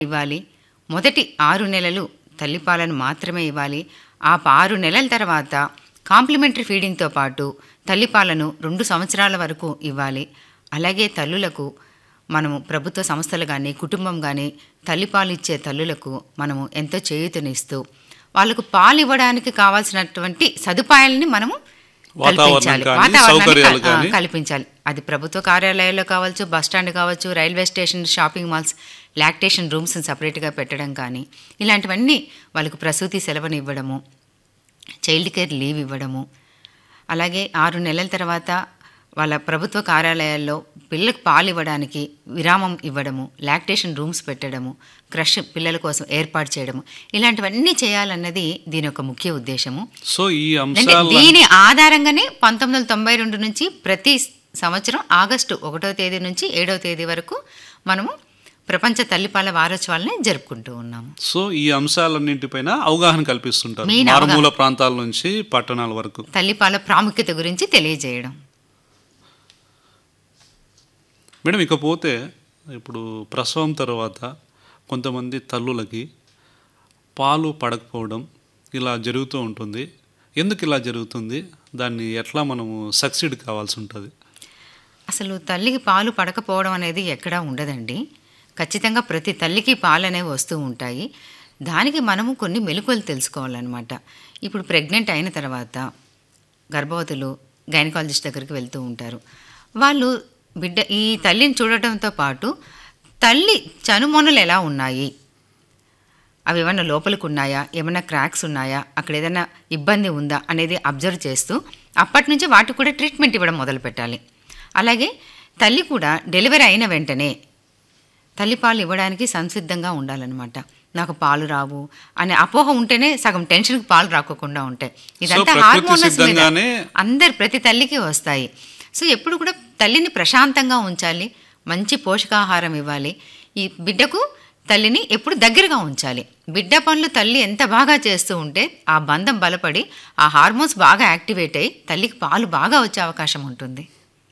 ఇవ్వాలి మొదటి ఆరు నెలలు తల్లిపాలను మాత్రమే ఇవ్వాలి ఆ ఆరు నెలల తర్వాత కాంప్లిమెంటరీ ఫీడింగ్తో పాటు తల్లిపాలను రెండు సంవత్సరాల వరకు ఇవ్వాలి అలాగే తల్లులకు మనము ప్రభుత్వ సంస్థలు కానీ కుటుంబం కానీ తల్లిపాలు ఇచ్చే తల్లులకు మనము ఎంతో చేయూతనిస్తూ వాళ్ళకు పాలు ఇవ్వడానికి కావాల్సినటువంటి సదుపాయాలని మనము వాతావరణం కల్పించాలి కానీ, వాతావరణాన్ని సౌకర్యాలు క- ఆ, కానీ. కల్పించాలి అది ప్రభుత్వ కార్యాలయాల్లో కావచ్చు బస్ స్టాండ్ కావచ్చు railway station shopping malls lactation rooms సపరేట్గా పెట్టడం కానీ ఇలాంటివన్నీ వాళ్ళకు ప్రసూతి సెలవుని ఇవ్వడము చైల్డ్ కేర్ లీవ్ ఇవ్వడము అలాగే ఆరు నెలల తర్వాత వాళ్ళ ప్రభుత్వ కార్యాలయాల్లో పిల్లలకు పాలు ఇవ్వడానికి విరామం ఇవ్వడము లాక్టేషన్ రూమ్స్ పెట్టడము క్రష్ పిల్లల కోసం ఏర్పాటు చేయడము ఇలాంటివన్నీ చేయాలన్నది దీని యొక్క ముఖ్య ఉద్దేశము సో ఈ అంటే అంశాల దీని ఆధారంగానే పంతొమ్మిది వందల తొంభై రెండు నుంచి ప్రతి సంవత్సరం ఆగస్టు ఒకటో తేదీ నుంచి ఏడవ తేదీ వరకు మనము ప్రపంచ తల్లిపాల వారోత్సవాలని జరుపుకుంటూ ఉన్నాము సో ఈ అంశాలన్నింటిపైన అవగాహన కల్పిస్తుంటారు మెయిన్ మారుమూల ప్రాంతాల నుంచి పట్టణాల వరకు తల్లిపాల ప్రాముఖ్యత గురించి తెలియజేయడం మేడం ఇకపోతే ఇప్పుడు ప్రసవం తర్వాత కొంతమంది తల్లులకి పాలు పడకపోవడం ఇలా జరుగుతూ ఉంటుంది ఎందుకు ఇలా జరుగుతుంది దాన్ని ఎట్లా మనము సక్సీడ్ కావాల్సి ఉంటుంది అసలు తల్లికి పాలు పడకపోవడం అనేది ఎక్కడా ఉండదండి ఖచ్చితంగా ప్రతి తల్లికి పాలు అనేవి వస్తూ ఉంటాయి దానికి మనము కొన్ని మెలకువలు తెలుసుకోవాలన్నమాట ఇప్పుడు ప్రెగ్నెంట్ అయిన తర్వాత గర్భవతులు గైనకాలజిస్ట్ దగ్గరికి వెళ్తూ ఉంటారు వాళ్ళు బిడ్డ ఈ తల్లిని చూడటంతో పాటు తల్లి చనుమొనలు ఎలా ఉన్నాయి అవి ఏమైనా లోపలికి ఉన్నాయా ఏమైనా క్రాక్స్ ఉన్నాయా అక్కడ ఏదైనా ఇబ్బంది ఉందా అనేది అబ్జర్వ్ చేస్తూ అప్పటి నుంచి వాటికి కూడా ట్రీట్మెంట్ ఇవ్వడం మొదలు పెట్టాలి అలాగే తల్లి కూడా డెలివరీ అయిన వెంటనే తల్లిపాలు ఇవ్వడానికి సంసిద్ధంగా ఉండాలన్నమాట నాకు పాలు రావు అనే అపోహ ఉంటేనే సగం టెన్షన్కి పాలు రాకోకుండా ఉంటాయి ఇదంతా ప్రకృతి హార్మోనల్స్ మీద సిద్ధంగానే అందరు ప్రతి తల్లికి వస్తాయి సో ఎప్పుడు కూడా తల్లిని ప్రశాంతంగా ఉంచాలి మంచి పోషకాహారం ఇవ్వాలి ఈ బిడ్డకు తల్లిని ఎప్పుడు దగ్గరగా ఉంచాలి బిడ్డ పనులు తల్లి ఎంత బాగా చేస్తూ ఉంటే ఆ బంధం బలపడి ఆ హార్మోన్స్ బాగా యాక్టివేట్ అయ్యి తల్లికి పాలు బాగా వచ్చే అవకాశం ఉంటుంది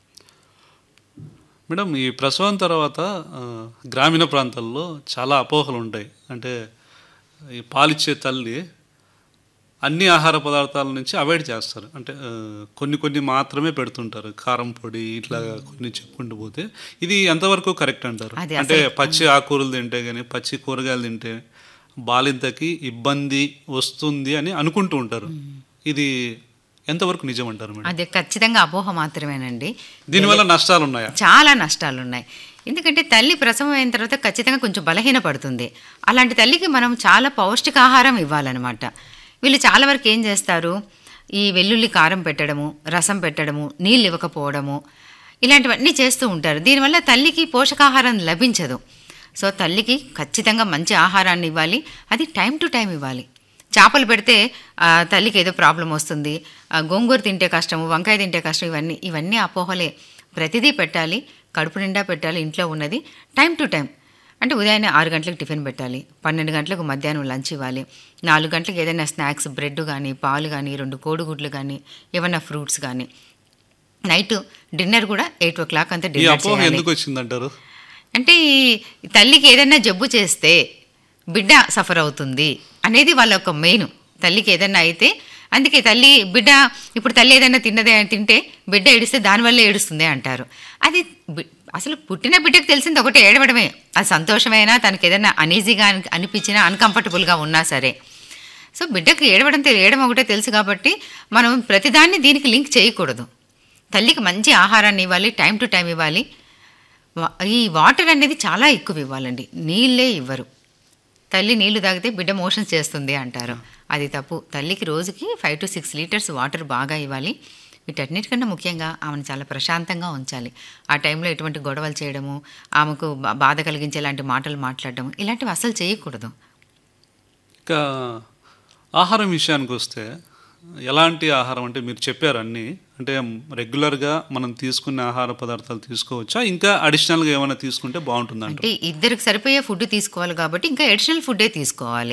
మేడం ఈ ప్రసవం తర్వాత ఆ, గ్రామీణ ప్రాంతాల్లో చాలా అపోహలు ఉంటాయి అంటే ఈ పాలిచ్చే తల్లి అన్ని ఆహార పదార్థాల నుంచి అవాయిడ్ చేస్తారు అంటే ఆ, కొన్ని కొన్ని మాత్రమే పెడుతుంటారు కారం పొడి ఇట్లా కొన్ని చెప్పుకుంటూ పోతే ఇది ఎంతవరకు కరెక్ట్ అంటారు అది అంటే పచ్చి ఆకుకూరలు తింటే కానీ పచ్చి కూరగాయలు తింటే బాలింతకి ఇబ్బంది వస్తుంది అని అనుకుంటూ ఉంటారు ఇది ఎంతవరకు నిజం అంటారు మేడం అది ఖచ్చితంగా అపోహ మాత్రమేనండి దీనివల్ల నష్టాలు ఉన్నాయా చాలా నష్టాలు ఉన్నాయి ఎందుకంటే తల్లి ప్రసవం అయిన తర్వాత ఖచ్చితంగా కొంచెం బలహీన పడుతుంది అలాంటి తల్లికి మనం చాలా పౌష్టికాహారం ఇవ్వాలన్నమాట వీళ్ళు చాలా వరకు ఏం చేస్తారు ఈ వెల్లుల్లి కారం పెట్టడము రసం పెట్టడము నీళ్ళు ఇవ్వకపోవడము ఇలాంటివన్నీ చేస్తూ ఉంటారు దీనివల్ల తల్లికి పోషకాహారం లభించదు సో తల్లికి ఖచ్చితంగా మంచి ఆహారాన్ని ఇవ్వాలి అది టైం టు టైం ఇవ్వాలి చేపలు పెడితే ఆ, తల్లికి ఏదో ప్రాబ్లం వస్తుంది ఆ, గోంగూర తింటే కష్టము వంకాయ తింటే కష్టం ఇవన్నీ ఇవన్నీ అపోహలే ప్రతిదీ పెట్టాలి కడుపు నిండా పెట్టాలి ఇంట్లో ఉన్నది టైం టు టైం అంటే ఉదయాన్నే ఆరు గంటలకు టిఫిన్ పెట్టాలి పన్నెండు గంటలకు మధ్యాహ్నం లంచ్ ఇవ్వాలి నాలుగు గంటలకు ఏదైనా స్నాక్స్ బ్రెడ్ కానీ పాలు కానీ రెండు కోడిగుడ్లు కానీ ఏమైనా ఫ్రూట్స్ కానీ నైట్ డిన్నర్ కూడా ఎయిట్ ఓ క్లాక్ అంతా ఈ డిన్నర్ అపోహ చేయాలి ఎందుకు వచ్చిందంటారు అంటే ఈ తల్లికి ఏదైనా జబ్బు చేస్తే బిడ్డ సఫర్ అవుతుంది అనేది వాళ్ళ ఒక మెయిన్ తల్లికి ఏదైనా అయితే అందుకే తల్లి బిడ్డ ఇప్పుడు తల్లి ఏదైనా తిన్నదే తింటే బిడ్డ ఏడిస్తే దానివల్ల ఏడుస్తుంది అంటారు అది బి- అసలు పుట్టిన బిడ్డకు తెలిసింది ఒకటి ఏడవడమే అది సంతోషమైనా తనకి ఏదైనా అనీజీగా అని- అనిపించినా అన్కంఫర్టబుల్గా ఉన్నా సరే సో బిడ్డకు ఏడవడం తెలి- ఏడడం ఒకటే తెలుసు కాబట్టి మనం ప్రతిదాన్ని దీనికి లింక్ చేయకూడదు తల్లికి మంచి ఆహారాన్ని ఇవ్వాలి టైం టు టైం ఇవ్వాలి వా- ఈ వాటర్ అనేది చాలా ఎక్కువ ఇవ్వాలండి నీళ్ళే ఇవ్వరు తల్లి నీళ్లు తాగితే బిడ్డ మోషన్స్ చేస్తుంది అంటారు అది తప్పు తల్లికి రోజుకి five to six litres water బాగా ఇవ్వాలి వీటన్నిటికన్నా ముఖ్యంగా ఆమెను చాలా ప్రశాంతంగా ఉంచాలి ఆ టైంలో ఎటువంటి గొడవలు చేయడము ఆమెకు బా- బాధ కలిగించేలాంటి మాటలు మాట్లాడడం ఇలాంటివి అసలు చేయకూడదు ఇంకా ఆహారం విషయానికి వస్తే ఎలాంటి ఆహారం అంటే మీరు చెప్పారు అన్నీ అంటే రెగ్యులర్గా మనం తీసుకునే ఆహార పదార్థాలు తీసుకోవచ్చా ఇంకా అడిషనల్గా ఏమైనా తీసుకుంటే బాగుంటుందంట అంటే ఇద్దరికి సరిపోయే ఫుడ్ తీసుకోవాలి కాబట్టి ఇంకా అడిషనల్ ఫుడ్డే తీసుకోవాలి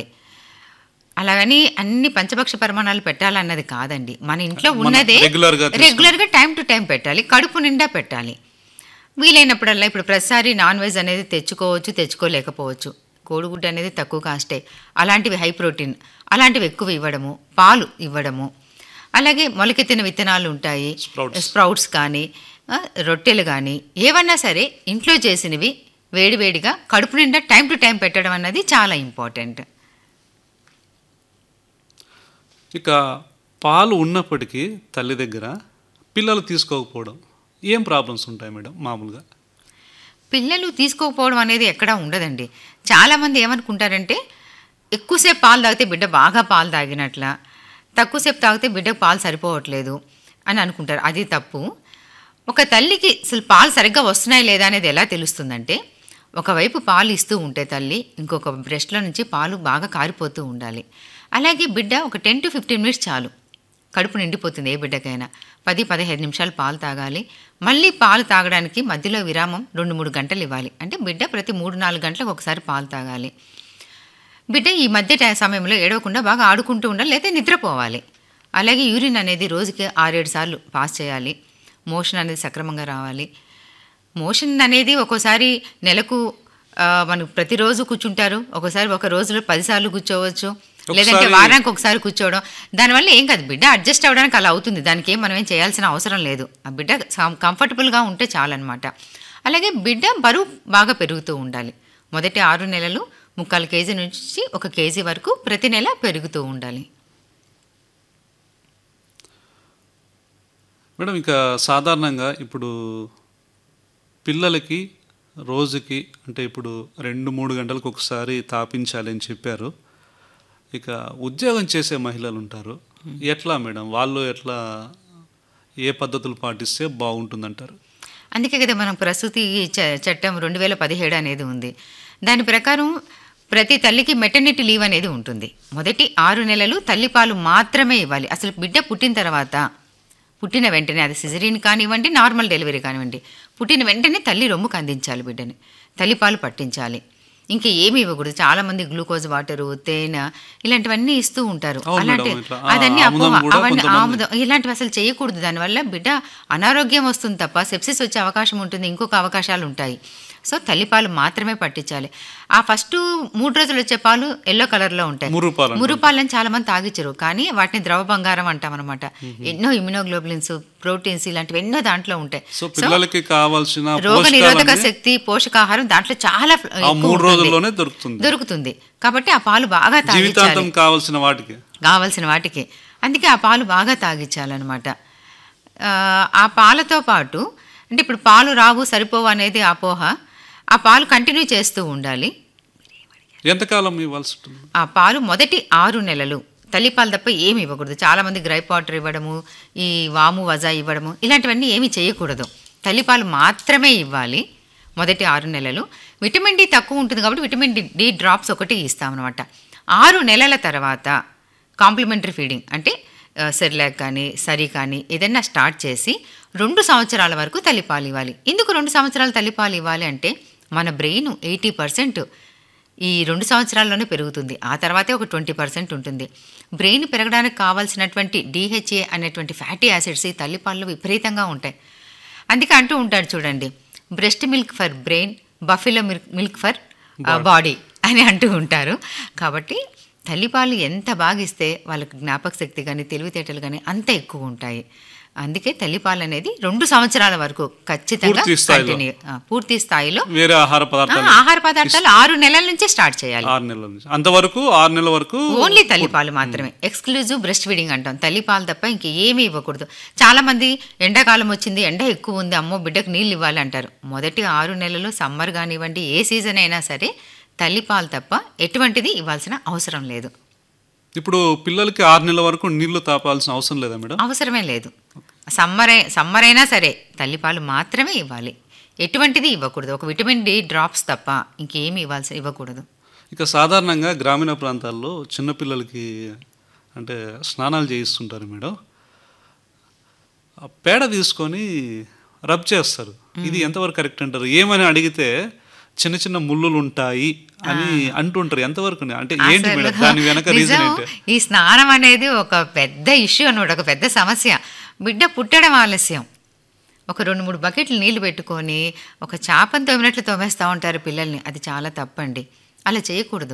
అలాగని అన్ని పంచభక్ష పరిమాణాలు పెట్టాలన్నది కాదండి మన ఇంట్లో ఉన్నదే రెగ్యులర్గా రెగ్యులర్గా టైం టు టైం పెట్టాలి కడుపు నిండా పెట్టాలి వీలైనప్పుడల్లా ఇప్పుడు ప్రతిసారి నాన్ వెజ్ అనేది తెచ్చుకోవచ్చు తెచ్చుకోలేకపోవచ్చు కోడిగుడ్డు అనేది తక్కువ కాస్టే అలాంటివి హై ప్రోటీన్ అలాంటివి ఎక్కువ ఇవ్వడము పాలు ఇవ్వడము అలాగే మొలకెత్తిన విత్తనాలు ఉంటాయి Sprouts. స్ప్రౌట్స్ కానీ ఆ, రొట్టెలు కానీ ఏవన్నా సరే ఇంట్లో చేసినవి వేడివేడిగా కడుపు నిండా టైం టు టైం పెట్టడం అన్నది చాలా ఇంపార్టెంట్ ఇక పాలు ఉన్నప్పటికీ తల్లి దగ్గర పిల్లలు తీసుకోకపోవడం ఏం ప్రాబ్లమ్స్ ఉంటాయి మేడం మామూలుగా పిల్లలు తీసుకోకపోవడం అనేది ఎక్కడా ఉండదండి చాలామంది ఏమనుకుంటారంటే ఎక్కువసేపు పాలు తాగితే బిడ్డ బాగా పాలు తాగినట్ల తక్కువసేపు తాగితే బిడ్డకు పాలు సరిపోవట్లేదు అని అనుకుంటారు అది తప్పు ఒక తల్లికి అసలు పాలు సరిగ్గా వస్తున్నాయి లేదా అనేది ఎలా తెలుస్తుందంటే ఒకవైపు పాలు ఇస్తూ ఉంటే తల్లి ఇంకొక బ్రెస్ట్లో నుంచి పాలు బాగా కారిపోతూ ఉండాలి అలాగే బిడ్డ ఒక టెన్ టు ఫిఫ్టీన్ మినిట్స్ చాలు కడుపు నిండిపోతుంది ఏ బిడ్డకైనా పది పదిహేను నిమిషాలు పాలు తాగాలి మళ్ళీ పాలు తాగడానికి మధ్యలో విరామం రెండు మూడు గంటలు ఇవ్వాలి అంటే బిడ్డ ప్రతి మూడు నాలుగు గంటలకు ఒకసారి పాలు తాగాలి బిడ్డ ఈ మధ్య టై- సమయంలో ఏడవకుండా బాగా ఆడుకుంటూ ఉండాలి లేదా నిద్రపోవాలి అలాగే యూరిన్ అనేది రోజుకి ఆరేడు సార్లు పాస్ చేయాలి మోషన్ అనేది సక్రమంగా రావాలి మోషన్ అనేది ఒక్కోసారి నెలకు ఆ, మనకు ప్రతిరోజు కూర్చుంటారు ఒకసారి ఒక రోజులో పదిసార్లు కూర్చోవచ్చు లేదంటే ఒకసారి- వారానికి ఒకసారి కూర్చోవడం దానివల్ల ఏం కాదు బిడ్డ అడ్జస్ట్ అవ్వడానికి అలా అవుతుంది దానికి ఏం మనం ఏం చేయాల్సిన అవసరం లేదు ఆ బిడ్డ సం- కంఫర్టబుల్గా ఉంటే చాలన్నమాట అలాగే బిడ్డ బరువు బాగా పెరుగుతూ ఉండాలి మొదటి ఆరు నెలలు ముక్కాలు కేజీ నుంచి ఒక కేజీ వరకు ప్రతి నెల పెరుగుతూ ఉండాలి మేడం ఇక సాధారణంగా ఇప్పుడు పిల్లలకి రోజుకి అంటే ఇప్పుడు రెండు మూడు గంటలకు ఒకసారి తాపించాలి అని చెప్పారు ఇక ఉద్యోగం చేసే మహిళలు ఉంటారు ఎట్లా మేడం వాళ్ళు ఎట్లా ఏ పద్ధతులు పాటిస్తే బాగుంటుందంటారు అందుకే కదా మనం ప్రసూతి చ- చట్టం రెండు వేల పదిహేడు అనేది ఉంది దాని ప్రకారం ప్రతి తల్లికి మెటర్నిటీ లీవ్ అనేది ఉంటుంది మొదటి ఆరు నెలలు తల్లిపాలు మాత్రమే ఇవ్వాలి అసలు బిడ్డ పుట్టిన తర్వాత పుట్టిన వెంటనే అది సిజరీన్ కానివ్వండి నార్మల్ డెలివరీ కానివ్వండి పుట్టిన వెంటనే తల్లి రొమ్ముకు అందించాలి బిడ్డని తల్లిపాలు పట్టించాలి ఇంకా ఏమి ఇవ్వకూడదు చాలా మంది గ్లూకోజ్ వాటరు తేనె ఇలాంటివన్నీ ఇస్తూ ఉంటారు అవును అలాంటి మేడం, ఇట్లా, ఆ, అదన్నీ ఆముదం అపోహ కూడా అవన్నీ కొంతమంది- ఆముదం ఇలాంటివి అసలు చేయకూడదు దానివల్ల బిడ్డ అనారోగ్యం వస్తుంది తప్ప సెప్సిస్ వచ్చే అవకాశం ఉంటుంది ఇంకొక అవకాశాలు ఉంటాయి సో తల్లిపాలు మాత్రమే పట్టించాలి ఆ ఫస్ట్ మూడు రోజులు వచ్చే పాలు ఎల్లో కలర్లో ఉంటాయి మురుపాలు అంటారు. మురుపాలని చాలా మంది తాగిచ్చరు కానీ వాటిని ద్రవ బంగారం అంటాం అనమాట ఎన్నో ఇమ్యునోగ్లోబులిన్స్ ప్రోటీన్స్ ఇలాంటివి ఎన్నో దాంట్లో ఉంటాయి సో పిల్లలకి కావాల్సిన రోగ నిరోధక పోషకాలన్నీ శక్తి పోషకాహారం దాంట్లో చాలా ఆ ఎక్కువ మూడు ఉంటుంది. రోజుల్లోనే దొరుకుతుంది దొరుకుతుంది కాబట్టి ఆ పాలు బాగా తాగించాలి జీవితాంతం కావాల్సిన వాటికి కావలసిన వాటికి అందుకే ఆ పాలు బాగా తాగించాలన్నమాట ఆ, ఆ పాలతో పాటు అంటే ఇప్పుడు పాలు రావు సరిపోవు అనేది అపోహ ఆ పాలు కంటిన్యూ చేస్తూ ఉండాలి ఎంతకాలం ఇవ్వాల్సి ఉంటుంది ఆ పాలు మొదటి ఆరు నెలలు తల్లిపాలు తప్ప ఏమి ఇవ్వకూడదు చాలామంది గ్రైప్ వాటర్ ఇవ్వడము ఈ వాము వజా ఇవ్వడము ఇలాంటివన్నీ ఏమీ చేయకూడదు తల్లిపాలు మాత్రమే ఇవ్వాలి మొదటి ఆరు నెలలు విటమిన్ డి తక్కువ ఉంటుంది కాబట్టి విటమిన్ డి డి డ్రాప్స్ ఒకటి ఇస్తామన్నమాట ఆరు నెలల తర్వాత కాంప్లిమెంటరీ ఫీడింగ్ అంటే సెర్లాక్ కానీ సరి కానీ ఏదైనా స్టార్ట్ చేసి రెండు సంవత్సరాల వరకు తల్లిపాలు ఇవ్వాలి ఎందుకు రెండు సంవత్సరాలు తల్లిపాలు ఇవ్వాలి అంటే మన బ్రెయిన్ ఎయిటీ పర్సెంట్ ఈ రెండు సంవత్సరాల్లోనే పెరుగుతుంది ఆ తర్వాతే ఒక ట్వంటీ పర్సెంట్ ఉంటుంది బ్రెయిన్ పెరగడానికి కావాల్సినటువంటి డిహెచ్ఏ అనేటువంటి ఫ్యాటీ యాసిడ్స్ ఈ తల్లిపాలలో విపరీతంగా ఉంటాయి అందుకే అంటూ ఉంటాడు చూడండి breast milk for brain buffalo milk milk for body అని అంటూ ఉంటారు కాబట్టి తల్లిపాలు ఎంత బాగా ఇస్తే వాళ్ళకి జ్ఞాపక శక్తి కానీ తెలివితేటలు కానీ అంత ఎక్కువ ఉంటాయి అందుకే తల్లిపాలు అనేది రెండు సంవత్సరాల వరకు ఖచ్చితంగా పూర్తి స్థాయిలో. continue- ఆ, పూర్తి స్థాయిలో వేరే ఆహార ఆ, పదార్థాలు ఆహార పదార్థాలు ఆరు నెలల నుంచే స్టార్ట్ చేయాలి ఆరు నెలల నుంచి అంతవరకు ఆరు నెలల వరకు ఓన్లీ తల్లిపాలు మాత్రమే ఎక్స్క్లూజివ్ బ్రెస్ట్ ఫీడింగ్ అంటాం తల్లిపాలు తప్ప ఇంక ఏమీ ఇవ్వకూడదు చాలా మంది ఎండాకాలం వచ్చింది ఎండ ఎక్కువ ఉంది అమ్మో బిడ్డకు నీళ్ళు ఇవ్వాలి అంటారు మొదటి ఆరు నెలలు సమ్మర్ కానివ్వండి ఏ సీజన్ అయినా సరే తల్లిపాలు తప్ప ఎటువంటిది ఇవ్వాల్సిన అవసరం లేదు ఇప్పుడు పిల్లలకి ఆరు నెలల వరకు నీళ్లు తాపాల్సిన అవసరం లేదా మేడం అవసరమే లేదు సమ్మర్ అయి- సమ్మర్ అయినా సరే తల్లిపాలు మాత్రమే ఇవ్వాలి ఎటువంటిది ఇవ్వకూడదు ఒక విటమిన్ డి డ్రాప్స్ తప్ప ఇంకేమి ఇవ్వాల్సి ఇవ్వకూడదు ఇక సాధారణంగా గ్రామీణ ప్రాంతాల్లో చిన్నపిల్లలకి అంటే స్నానాలు చేయిస్తుంటారు మేడం ఆ పేడ తీసుకొని రబ్ చేస్తారు ఇది ఎంతవరకు కరెక్ట్ అంటారు ఏమని అడిగితే చిన్న చిన్న ముళ్ళులు ఉంటాయి అని అంటుంటారు ఎంతవరకు అంటే ఏంటి అసలు మేడం దాని వెనక రీజన్ నిజం, ఏంటి ఈ స్నానం అనేది ఒక పెద్ద ఇష్యూ అనమాట ఒక పెద్ద సమస్య బిడ్డ పుట్టడం ఆలస్యం ఒక రెండు మూడు బకెట్లు నీళ్లు పెట్టుకొని ఒక చాపను తోమినట్లు తోమేస్తూ ఉంటారు పిల్లల్ని అది చాలా తప్పండి అలా చేయకూడదు